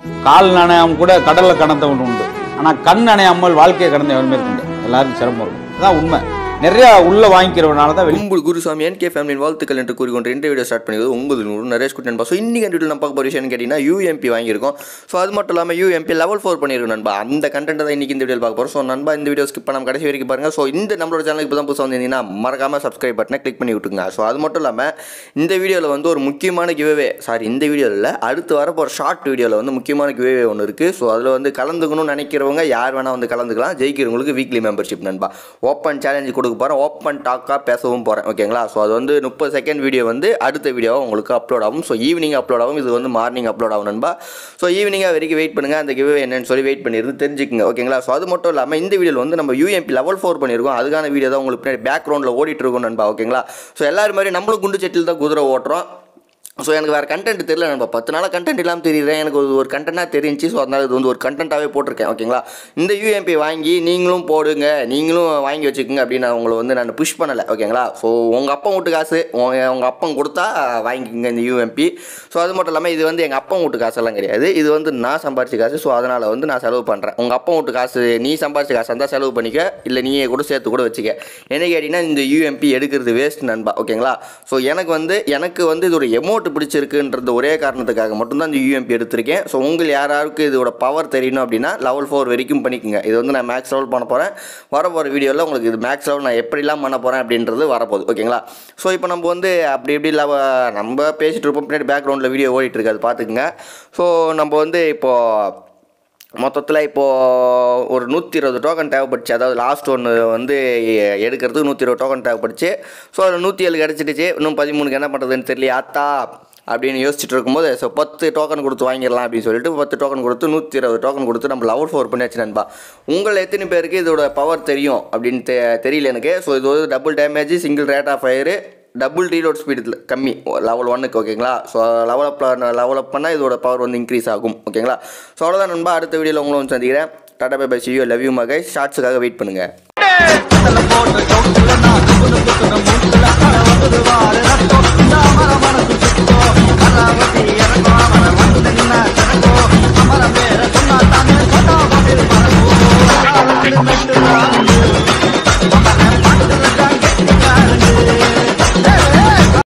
கால் நனையாம கூட கடல்ல கடந்தவன் உண்டு ஆனா கண் நனையாமல் வாழ்க்கையை கடந்த எவருமே இருக்க முடியாது எல்லாருக்கும் சிரமம் இருக்கும் அதான் உண்மை நிறைய உள்ள வாங்கிக்கிறவனால தான் வெளி உங்கள் குருசாமி என் கே ஃபேமிலியின் வாழ்த்துக்கள் என்று கூறிக்கொண்டு இந்த வீடியோ ஸ்டார்ட் பண்ணியது உங்கள் நூறு நரேஷ் குட்டி நண்பா ஸோ இன்றைக்கி வீடியோ நம்ம பார்க்க போகிற விஷயம் கேட்டிங்கன்னா யூஎம்பி வாங்கியிருக்கோம் ஸோ அது மட்டும் இல்லாமல் யூஎம்பி லெவல் ஃபோர் பண்ணியிருக்கோம் நண்பா அந்த கண்டென்ட் தான் இன்றைக்கி இந்த வீடியோ பார்க்க போகிறோம் ஸோ நண்பா இந்த வீடியோ ஸ்கிப் பண்ணாம கடைசி வரைக்கும் பாருங்கள் ஸோ இந்த நம்மளோட சேனலுக்கு இப்போ தான் புதுசாக வந்திருந்தீங்கன்னா மறக்காமல் சப்ஸ்கிரைப் பட்டனை கிளிக் பண்ணி விட்டுங்க ஸோ அது மட்டும் இல்லாமல் இந்த வீடியோவில் வந்து ஒரு முக்கியமான கிவ்வே சாரி இந்த வீடியோவில் இல்லை அடுத்து வர ஒரு ஷார்ட் வீடியோவில் வந்து முக்கியமான கிவ்வே ஒன்று இருக்குது ஸோ அதில் வந்து கலந்துக்கணும்னு நினைக்கிறவங்க யார் வேணால் வந்து கலந்துக்கலாம் ஜெயிக்கிறவங்களுக்கு வீக்லி மெம்பர்ஷிப் நண்பா ஓப்பன் சேலஞ்சு கொடுக்க போகிறேன் ஓப்பன் டாக்காக பேசவும் போகிறேன் ஓகேங்களா ஸோ அது வந்து முப்பது செகண்ட் வீடியோ வந்து அடுத்த வீடியோவாக உங்களுக்கு அப்லோட் ஆகும் ஸோ ஈவினிங் அப்லோட் ஆகும் இது வந்து மார்னிங் அப்லோட் ஆகும் நண்பா ஸோ ஈவினிங்காக வரைக்கும் வெயிட் பண்ணுங்கள் அந்த கிவ்வே என்னன்னு சொல்லி வெயிட் பண்ணியிருந்து தெரிஞ்சுக்குங்க ஓகேங்களா ஸோ அது மட்டும் இல்லாமல் இந்த வீடியோவில் வந்து நம்ம யூஎம்பி லெவல் ஃபோர் பண்ணியிருக்கோம் அதுக்கான வீடியோ தான் உங்களுக்கு பின்னாடி பேக்ரவுண்டில் ஓடிட்டு இருக்கும் நண்பா ஓகேங்களா ஸோ எல்லாரும் மாதிரி நம்மளும் குண்டு செட்டில் தான் குதிரை ஓட்டுறோம் ஸோ எனக்கு வேறு கண்டென்ட் தெரியல நம்ம பத்து நாளாக கண்டென்ட் இல்லாமல் தெரியுறேன் எனக்கு ஒரு ஒரு கண்டென்ட்டாக தெரிஞ்சு ஸோ அதனால் இது வந்து ஒரு கண்டென்ட்டாகவே போட்டிருக்கேன் ஓகேங்களா இந்த யூஎம்பி வாங்கி நீங்களும் போடுங்க நீங்களும் வாங்கி வச்சுக்கோங்க அப்படின்னு நான் உங்களை வந்து நான் புஷ் பண்ணலை ஓகேங்களா ஸோ உங்கள் அப்பா வீட்டு காசு உங்க- உங்கள் அப்பன் கொடுத்தா வாங்கிக்கோங்க இந்த யூஎம்பி ஸோ அது மட்டும் இல்லாமல் இது வந்து எங்கள் அப்பன் வீட்டு காசெல்லாம் கிடையாது இது வந்து நான் சம்பாரிச்ச காசு ஸோ அதனால் வந்து நான் செலவு பண்ணுறேன் உங்கள் அப்பா வீட்டு காசு நீ சம்பாரிச்ச காசு இருந்தால் செலவு பண்ணிக்க இல்லை நீயே கூட சேர்த்து கூட வச்சுக்க என்ன கேட்டிங்கன்னா இந்த யூஎம்பி எடுக்கிறது வேஸ்ட் நண்பா ஓகேங்களா ஸோ எனக்கு வந்து எனக்கு வந்து இது ஒரு எமௌண்ட் பிடிச்சிருக்குன்றது ஒரே காரணத்துக்காக மட்டும்தான் இந்த யூஎம்பி எடுத்திருக்கேன் ஸோ உங்கள் யாராருக்கு இதோட பவர் தெரியணும் அப்படின்னா லெவல் ஃபோர் வரைக்கும் பண்ணிக்கோங்க இது வந்து நான் மேக்ஸ் லெவல் பண்ண போகிறேன் வர போகிற வீடியோவில் உங்களுக்கு இது மேக்ஸ் லெவல் நான் எப்படிலாம் பண்ண போகிறேன் அப்படின்றது வரப்போகுது ஓகேங்களா ஸோ இப்போ நம்ம வந்து அப்படி இப்படி லவ நம்ம பேசிகிட்டு இருப்போம் பின்னாடி பேக்ரவுண்டில் வீடியோ ஓடிட்டு இருக்கு அது பார்த்துக்குங்க ஸோ நம்ம வந்து இப்போது மொத்தத்தில் இப்போது ஒரு நூற்றி இருபது டோக்கன் தேவைப்பட்டுச்சு அதாவது லாஸ்ட் ஒன்று வந்து எ- எடுக்கிறதுக்கு நூற்றி இருபது டோக்கன் தேவைப்பட்டுச்சு ஸோ அது நூற்றி ஏழு கிடச்சிடுச்சு இன்னும் பதிமூணுக்கு என்ன பண்ணுறதுன்னு தெரியல ஆத்தா அப்படின்னு யோசிச்சுட்டு இருக்கும்போது ஸோ பத்து டோக்கன் கொடுத்து வாங்கிடலாம் அப்படின்னு சொல்லிட்டு பத்து டோக்கன் கொடுத்து நூற்றி இருபது டோக்கன் கொடுத்து நம்ம லெவல் ஃபோர் பண்ணியாச்சு நண்பா உங்கள் எத்தனை பேருக்கு இதோட பவர் தெரியும் அப்படின்னு தெ தெரியல எனக்கு ஸோ இது வந்து double damage single rate of fire double reload speed கம்மி லெவல் ஒன்னுக்கு ஓகேங்களா so level up level up பண்ணால் இதோட பவர் வந்து இன்க்ரீஸ் ஆகும் ஓகேங்களா ஸோ அவ்வளோதான் நண்பா அடுத்த வீடியோவில் உங்களை வந்து சந்திக்கிறேன் tata bye bye see you love you மகை ஷார்ட்ஸுக்காக வெயிட் பண்ணுங்கள் போட்ட ஜோக்குல நான் குனு குத்துன மூக்குல அட வந்துடுவாரு ரத்தம் இந்த மர மனசு சுத்தம் அதாவது இறங்கும் அவன வந்து நின்ன